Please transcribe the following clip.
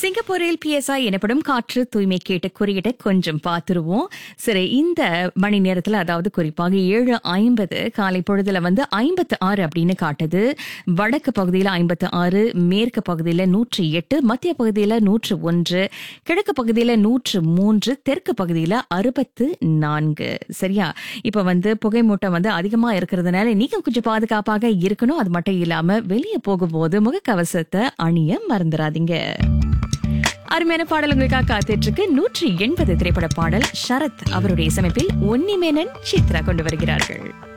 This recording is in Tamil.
சிங்கப்பூரில் பிஎஸ்ஐ எனப்படும் காற்று தூய்மை கேட்ட குறியீட்டை கொஞ்சம் பார்த்துருவோம் சரி இந்த மணி நேரத்துல அதாவது குறிப்பாக ஏழு ஐம்பது காலை பொழுதுல வந்து ஐம்பத்து ஆறு அப்படின்னு காட்டுது வடக்கு பகுதியில் ஐம்பத்து ஆறு மேற்கு பகுதியில் நூற்றி எட்டு மத்திய பகுதியில் நூற்று ஒன்று கிழக்கு பகுதியில் நூற்று மூன்று தெற்கு பகுதியில் அறுபத்து நான்கு சரியா இப்ப வந்து புகை மூட்டம் வந்து அதிகமா இருக்கிறதுனால நீங்க கொஞ்சம் பாதுகாப்பாக இருக்கணும் அது மட்டும் இல்லாம வெளியே போகும்போது முகக்கவசத்தை அணிய மறந்துடாதீங்க அருமையான பாடல் உங்களுக்காக காத்துட்டு இருக்கு நூற்றி எண்பது திரைப்பட பாடல் சரத் அவருடைய சமைப்பில் ஒன்னிமேனன் சித்ரா கொண்டு வருகிறார்கள்